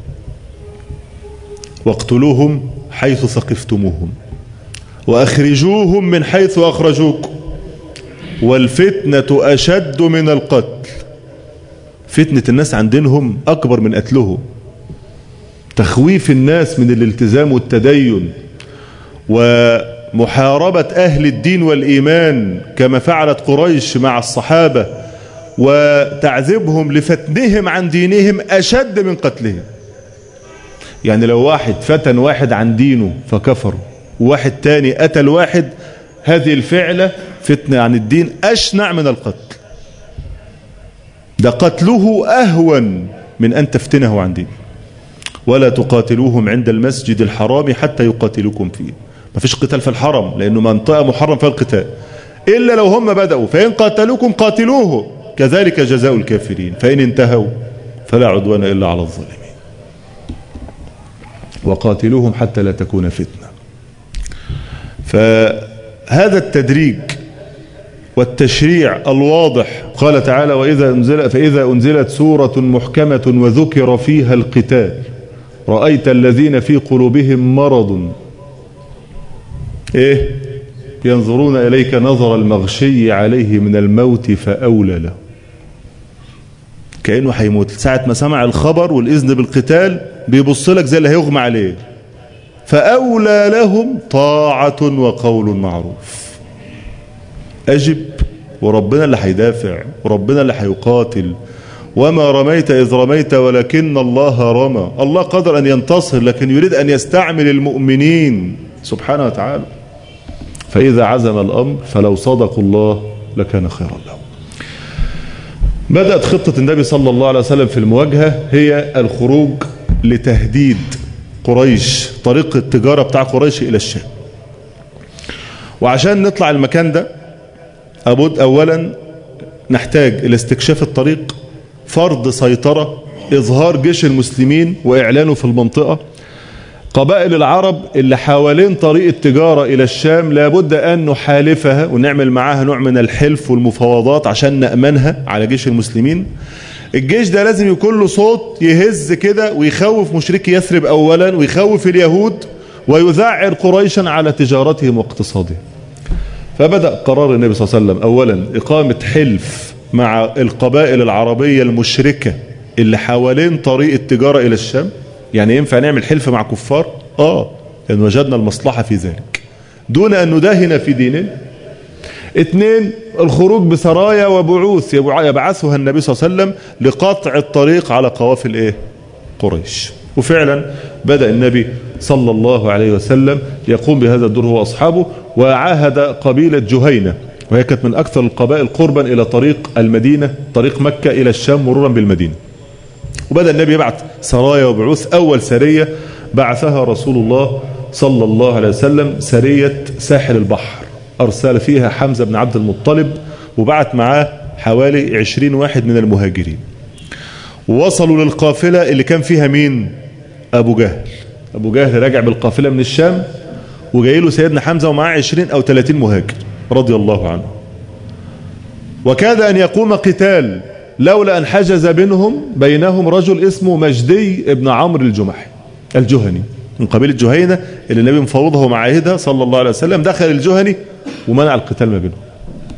واقتلوهم حيث ثقفتموهم وأخرجوهم من حيث أخرجوكم والفتنة أشد من القتل فتنة الناس عن دينهم أكبر من قتلهم تخويف الناس من الالتزام والتدين ومحاربة أهل الدين والإيمان كما فعلت قريش مع الصحابة وتعذيبهم لفتنهم عن دينهم أشد من قتلهم يعني لو واحد فتن واحد عن دينه فكفر وواحد تاني قتل واحد هذه الفعلة فتنة عن الدين أشنع من القتل ده قتله أهون من أن تفتنه عن دينه ولا تقاتلوهم عند المسجد الحرام حتى يقاتلوكم فيه ما فيش قتال في الحرم لأنه منطقة محرم فيها القتال إلا لو هم بدأوا فإن قاتلوكم قاتلوه كذلك جزاء الكافرين فإن انتهوا فلا عدوان إلا على الظالمين وقاتلوهم حتى لا تكون فتنة فهذا التدريج والتشريع الواضح قال تعالى وإذا أنزل فإذا أنزلت سورة محكمة وذكر فيها القتال رأيت الذين في قلوبهم مرض إيه ينظرون إليك نظر المغشي عليه من الموت فأولى له كأنه هيموت ساعة ما سمع الخبر والإذن بالقتال بيبص لك زي اللي هيغمى عليه فأولى لهم طاعة وقول معروف أجب وربنا اللي هيدافع وربنا اللي هيقاتل وما رميت إذ رميت ولكن الله رمى الله قدر أن ينتصر لكن يريد أن يستعمل المؤمنين سبحانه وتعالى فإذا عزم الأمر فلو صدقوا الله لكان خيرا لهم بدأت خطة النبي صلى الله عليه وسلم في المواجهة هي الخروج لتهديد قريش طريق التجارة بتاع قريش إلى الشام وعشان نطلع المكان ده أبد أولا نحتاج إلى استكشاف الطريق فرض سيطرة إظهار جيش المسلمين وإعلانه في المنطقة قبائل العرب اللي حوالين طريق التجارة إلى الشام لابد أن نحالفها ونعمل معاها نوع من الحلف والمفاوضات عشان نأمنها على جيش المسلمين الجيش ده لازم يكون له صوت يهز كده ويخوف مشركي يثرب أولا ويخوف اليهود ويذعر قريشا على تجارتهم واقتصادهم فبدأ قرار النبي صلى الله عليه وسلم أولا إقامة حلف مع القبائل العربية المشركة اللي حوالين طريق التجارة إلى الشام يعني ينفع نعمل حلف مع كفار آه لأن وجدنا المصلحة في ذلك دون أن نداهن في ديننا اثنين الخروج بسرايا وبعوث يبعثها النبي صلى الله عليه وسلم لقطع الطريق على قوافل ايه قريش وفعلا بدأ النبي صلى الله عليه وسلم يقوم بهذا الدور هو أصحابه وعاهد قبيلة جهينة وهي كانت من أكثر القبائل قربا إلى طريق المدينة طريق مكة إلى الشام مرورا بالمدينة وبدأ النبي يبعث سرايا وبعوث أول سرية بعثها رسول الله صلى الله عليه وسلم سرية ساحل البحر أرسل فيها حمزة بن عبد المطلب وبعت معاه حوالي عشرين واحد من المهاجرين ووصلوا للقافلة اللي كان فيها مين أبو جهل أبو جهل راجع بالقافلة من الشام وجاي له سيدنا حمزة ومعاه عشرين أو ثلاثين مهاجر رضي الله عنه وكاد أن يقوم قتال لولا أن حجز بينهم بينهم رجل اسمه مجدي ابن عمرو الجمحي الجهني من قبيلة جهينة اللي النبي مفوضها ومعاهدها صلى الله عليه وسلم دخل الجهني ومنع القتال ما بينهم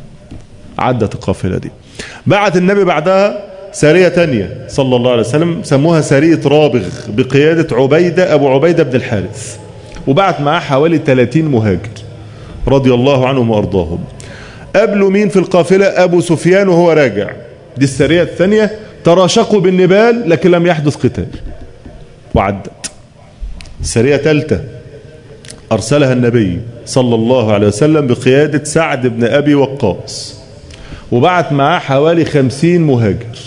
عدت القافلة دي بعت النبي بعدها سارية تانية صلى الله عليه وسلم سموها سارية رابغ بقيادة عبيدة أبو عبيدة بن الحارث وبعت معاه حوالي 30 مهاجر رضي الله عنهم وأرضاهم قابلوا مين في القافلة أبو سفيان وهو راجع دي السارية الثانية تراشقوا بالنبال لكن لم يحدث قتال وعدت سرية ثالثة أرسلها النبي صلى الله عليه وسلم بقيادة سعد بن أبي وقاص وبعت معاه حوالي خمسين مهاجر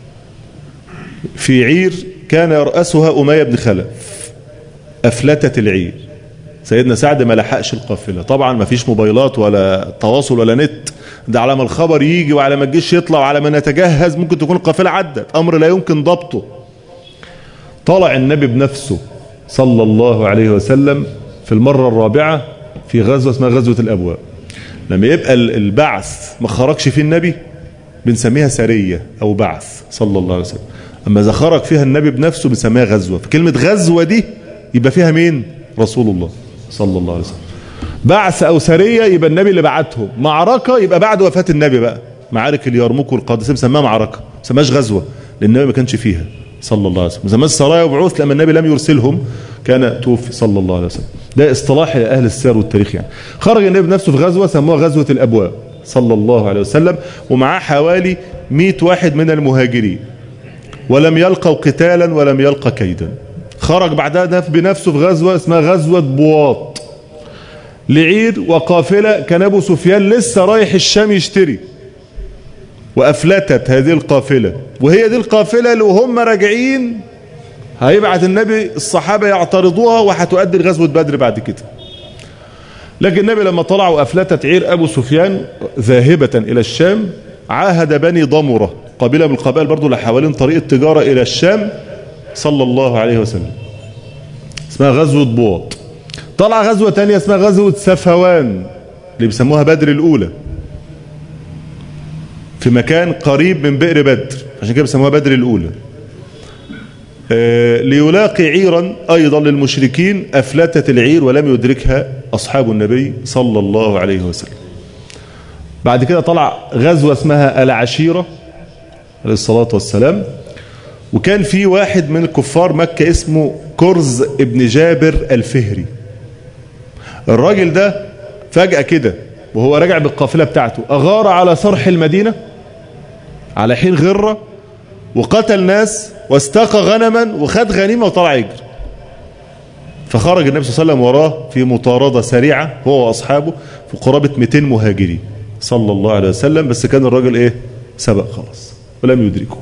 في عير كان يرأسها أمية بن خلف أفلتت العير سيدنا سعد ما لحقش القافلة طبعا ما فيش موبايلات ولا تواصل ولا نت ده على ما الخبر يجي وعلى ما الجيش يطلع وعلى ما نتجهز ممكن تكون القافلة عدت أمر لا يمكن ضبطه طلع النبي بنفسه صلى الله عليه وسلم في المرة الرابعة في غزوة اسمها غزوة الأبواب لما يبقى البعث ما خرجش فيه النبي بنسميها سرية أو بعث صلى الله عليه وسلم أما إذا خرج فيها النبي بنفسه بنسميها غزوة فكلمة غزوة دي يبقى فيها مين رسول الله صلى الله عليه وسلم بعث أو سرية يبقى النبي اللي بعتهم معركة يبقى بعد وفاة النبي بقى معارك اليرموك والقادسية بنسميها معركة ما بنسميهاش غزوة لأن النبي ما كانش فيها صلى الله عليه وسلم زمان السرايا وبعوث لما النبي لم يرسلهم كان توفي صلى الله عليه وسلم ده اصطلاح لأهل السير والتاريخ يعني خرج النبي نفسه في غزوة سموها غزوة الأبواب صلى الله عليه وسلم ومعاه حوالي 100 واحد من المهاجرين ولم يلقوا قتالا ولم يلقى كيدا خرج بعدها بنفسه في غزوة اسمها غزوة بواط لعير وقافلة كان أبو سفيان لسه رايح الشام يشتري وأفلتت هذه القافلة وهي دي القافلة اللي وهم راجعين هيبعت النبي الصحابة يعترضوها وهتؤدي لغزوة بدر بعد كده لكن النبي لما طلع وأفلتت عير أبو سفيان ذاهبة إلى الشام عاهد بني ضمرة قبيلة من القبائل برضو اللي حوالين طريق التجارة إلى الشام صلى الله عليه وسلم اسمها غزوة بواط طلع غزوة تانية اسمها غزوة سفوان اللي بيسموها بدر الأولى في مكان قريب من بئر بدر عشان كده بيسموها بدر الأولى ليلاقي عيرا أيضا للمشركين أفلتت العير ولم يدركها أصحاب النبي صلى الله عليه وسلم بعد كده طلع غزوة اسمها العشيرة عليه الصلاة والسلام وكان في واحد من كفار مكة اسمه كرز ابن جابر الفهري الراجل ده فجأة كده وهو راجع بالقافلة بتاعته أغار على صرح المدينة على حين غرة وقتل ناس واستاق غنما وخد غنيمة وطلع يجري فخرج النبي صلى الله عليه وسلم وراه في مطاردة سريعة هو وأصحابه في قرابة 200 مهاجرين صلى الله عليه وسلم بس كان الراجل ايه سبق خلاص ولم يدركه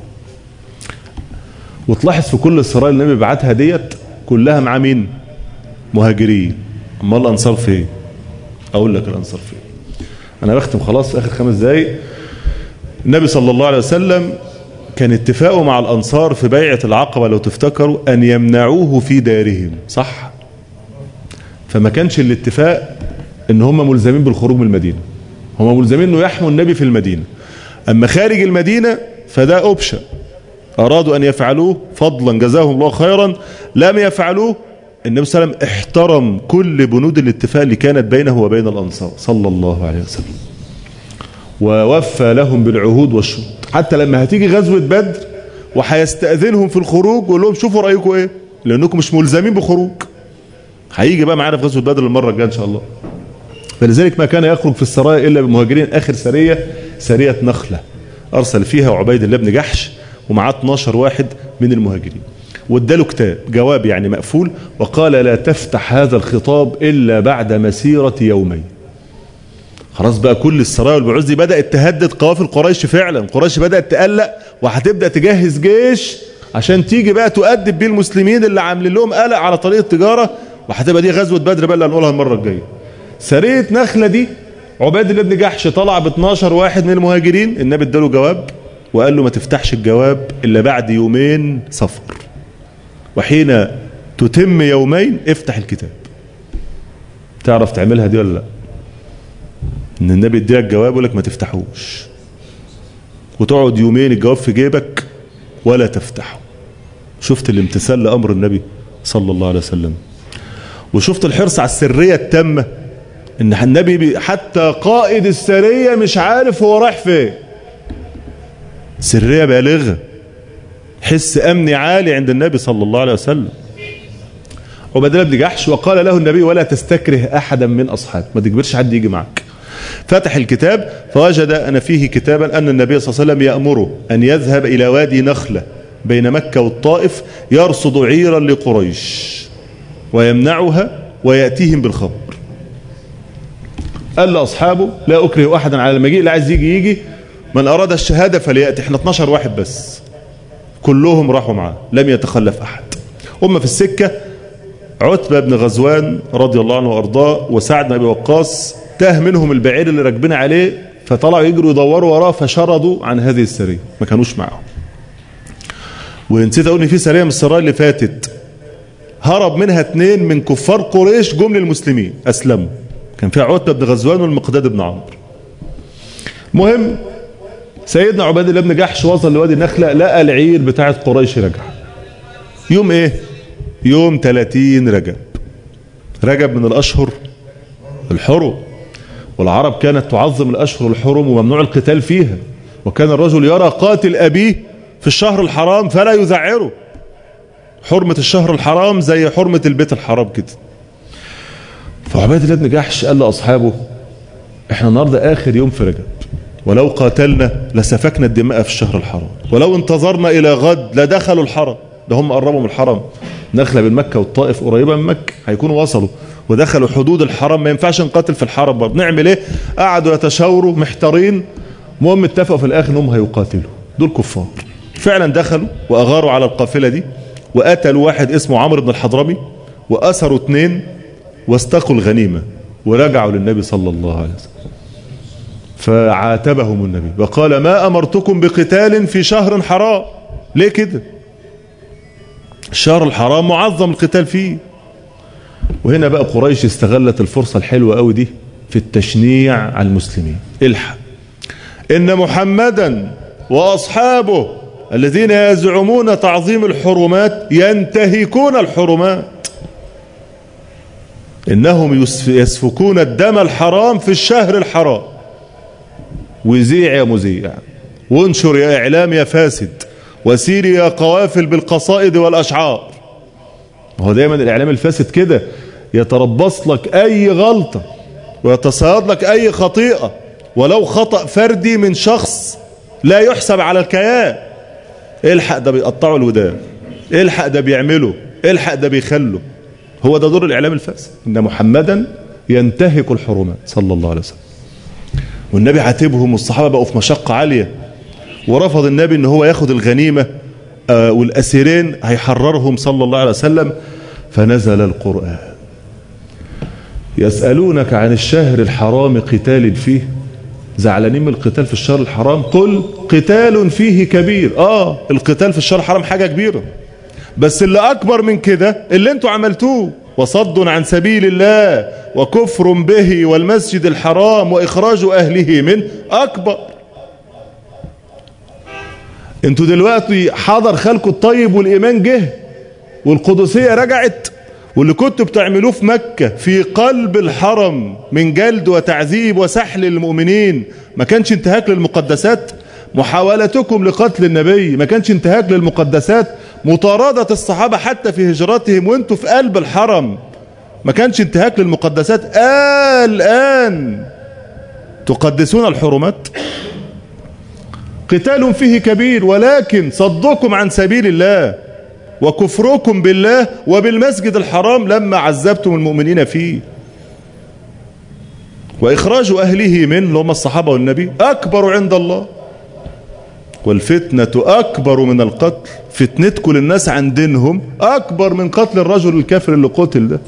وتلاحظ في كل السرايا اللي النبي بعتها ديت كلها مع مين مهاجرين امال الانصار فين اقول لك الانصار فين انا بختم خلاص في اخر خمس دقايق النبي صلى الله عليه وسلم كان اتفاقه مع الانصار في بيعه العقبه لو تفتكروا ان يمنعوه في دارهم صح فما كانش الاتفاق ان هم ملزمين بالخروج من المدينه هم ملزمين انه يحموا النبي في المدينه اما خارج المدينه فده اوبشن ارادوا ان يفعلوه فضلا جزاهم الله خيرا لم يفعلوه النبي صلى الله عليه وسلم احترم كل بنود الاتفاق اللي كانت بينه وبين الانصار صلى الله عليه وسلم ووفى لهم بالعهود والشروط حتى لما هتيجي غزوه بدر وهيستاذنهم في الخروج ويقول لهم شوفوا رايكم ايه لانكم مش ملزمين بخروج هيجي بقى معانا في غزوه بدر المره الجايه ان شاء الله فلذلك ما كان يخرج في السرايا إلا بمهاجرين آخر سرية سرية نخلة أرسل فيها عبيد الله بن جحش ومعاه 12 واحد من المهاجرين واداله كتاب جواب يعني مقفول وقال لا تفتح هذا الخطاب إلا بعد مسيرة يومين خلاص بقى كل السرايا والبعوث دي بدأت تهدد قوافل قريش فعلا قريش بدأت تقلق وهتبدأ تجهز جيش عشان تيجي بقى تؤدب بيه المسلمين اللي عاملين لهم قلق على طريق التجارة وهتبقى دي غزوة بدر بقى اللي هنقولها المرة الجاية سرية نخلة دي عباد الله بن جحش طلع ب 12 واحد من المهاجرين النبي اداله جواب وقال له ما تفتحش الجواب إلا بعد يومين سفر وحين تتم يومين افتح الكتاب تعرف تعملها دي ولا لا ان النبي يديلك جواب يقول لك ما تفتحوش وتقعد يومين الجواب في جيبك ولا تفتحه شفت الامتثال لأمر النبي صلى الله عليه وسلم وشفت الحرص على السرية التامة ان النبي حتى قائد السرية مش عارف هو رايح فين سرية بالغة حس امني عالي عند النبي صلى الله عليه وسلم عبد الله بن جحش وقال له النبي ولا تستكره احدا من اصحابك ما تجبرش حد يجي معك فتح الكتاب فوجد أن فيه كتابا أن النبي صلى الله عليه وسلم يأمره أن يذهب إلى وادي نخلة بين مكة والطائف يرصد عيرا لقريش ويمنعها ويأتيهم بالخبر قال لأصحابه لا أكره أحدا على المجيء اللي عايز يجي يجي من أراد الشهادة فليأتي احنا 12 واحد بس كلهم راحوا معاه لم يتخلف أحد هم في السكة عتبة بن غزوان رضي الله عنه وأرضاه وسعد بن أبي وقاص تاه منهم البعير اللي راكبين عليه فطلعوا يجروا يدوروا وراه فشردوا عن هذه السرية ما كانوش معهم ونسيت اقول ان في سريه من السرايا اللي فاتت هرب منها اثنين من كفار قريش جم للمسلمين اسلموا كان فيها عتبه بن غزوان والمقداد بن عمرو المهم سيدنا عباد الله بن جحش وصل لوادي النخله لقى العير بتاعت قريش رجع يوم ايه يوم 30 رجب رجب من الاشهر الحرم والعرب كانت تعظم الأشهر الحرم وممنوع القتال فيها وكان الرجل يرى قاتل أبيه في الشهر الحرام فلا يذعره حرمة الشهر الحرام زي حرمة البيت الحرام كده فعباد الله بن جحش قال لأصحابه احنا النهاردة آخر يوم في رجب ولو قاتلنا لسفكنا الدماء في الشهر الحرام ولو انتظرنا إلى غد لدخلوا الحرم ده هم قربوا من الحرم نخلة بين مكة والطائف قريبة من مكة هيكونوا وصلوا ودخلوا حدود الحرم ما ينفعش نقاتل في الحرم برضه نعمل ايه قعدوا يتشاوروا محتارين المهم اتفقوا في الاخر انهم هيقاتلوا دول كفار فعلا دخلوا واغاروا على القافله دي وقتلوا واحد اسمه عمرو بن الحضرمي واسروا اثنين واستقوا الغنيمه ورجعوا للنبي صلى الله عليه وسلم فعاتبهم النبي وقال ما امرتكم بقتال في شهر حرام ليه كده الشهر الحرام معظم القتال فيه وهنا بقى قريش استغلت الفرصة الحلوة قوي دي في التشنيع على المسلمين الحق إن محمدا وأصحابه الذين يزعمون تعظيم الحرمات ينتهكون الحرمات إنهم يسفكون الدم الحرام في الشهر الحرام وزيع يا مذيع وانشر يا إعلام يا فاسد وسير يا قوافل بالقصائد والأشعار هو دايما الإعلام الفاسد كده يتربص لك أي غلطة ويتصيد لك أي خطيئة ولو خطأ فردي من شخص لا يحسب على الكيان الحق ده بيقطعوا الودان الحق ده بيعمله الحق ده بيخله هو ده دور الإعلام الفاسد إن محمدا ينتهك الحرمات صلى الله عليه وسلم والنبي عاتبهم والصحابة بقوا في مشقة عالية ورفض النبي ان هو ياخد الغنيمة آه والأسيرين هيحررهم صلى الله عليه وسلم فنزل القرآن يسألونك عن الشهر الحرام قتال فيه زعلانين من القتال في الشهر الحرام قل قتال فيه كبير اه القتال في الشهر الحرام حاجة كبيرة بس اللي أكبر من كده اللي انتوا عملتوه وصد عن سبيل الله وكفر به والمسجد الحرام وإخراج أهله منه أكبر انتوا دلوقتي حضر خلقه الطيب والإيمان جه والقدسية رجعت واللي كنتوا بتعملوه في مكة في قلب الحرم من جلد وتعذيب وسحل المؤمنين ما كانش انتهاك للمقدسات محاولتكم لقتل النبي ما كانش انتهاك للمقدسات مطاردة الصحابة حتى في هجرتهم وانتوا في قلب الحرم ما كانش انتهاك للمقدسات آه الآن تقدسون الحرمات قتال فيه كبير ولكن صدكم عن سبيل الله وكفركم بالله وبالمسجد الحرام لما عذبتم المؤمنين فيه وإخراج أهله منه هم الصحابة والنبي أكبر عند الله والفتنة أكبر من القتل فتنتكم للناس عن دينهم أكبر من قتل الرجل الكافر اللي قتل ده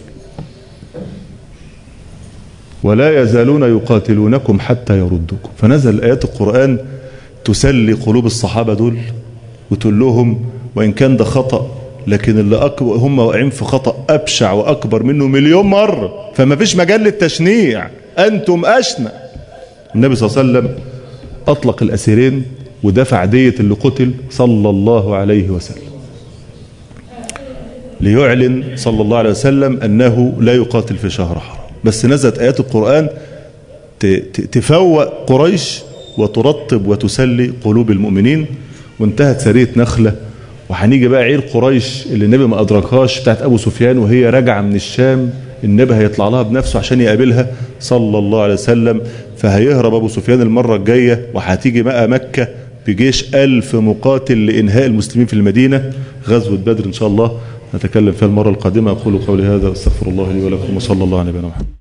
ولا يزالون يقاتلونكم حتى يردوكم فنزل آيات القرآن تسلي قلوب الصحابة دول وتقول لهم وإن كان ده خطأ لكن اللي أكبر هم واقعين في خطأ أبشع وأكبر منه مليون مرة فما فيش مجال للتشنيع أنتم أشنع النبي صلى الله عليه وسلم أطلق الأسيرين ودفع دية اللي قتل صلى الله عليه وسلم ليعلن صلى الله عليه وسلم أنه لا يقاتل في شهر حرام بس نزلت آيات القرآن تفوق قريش وترطب وتسلي قلوب المؤمنين وانتهت سرية نخلة وهنيجي بقى عير قريش اللي النبي ما أدركهاش بتاعت أبو سفيان وهي راجعة من الشام النبي هيطلع لها بنفسه عشان يقابلها صلى الله عليه وسلم فهيهرب أبو سفيان المرة الجاية وهتيجي بقى مكة بجيش ألف مقاتل لإنهاء المسلمين في المدينة غزوة بدر إن شاء الله نتكلم فيها المرة القادمة أقول قولي هذا واستغفر الله لي ولكم وصلى الله على نبينا محمد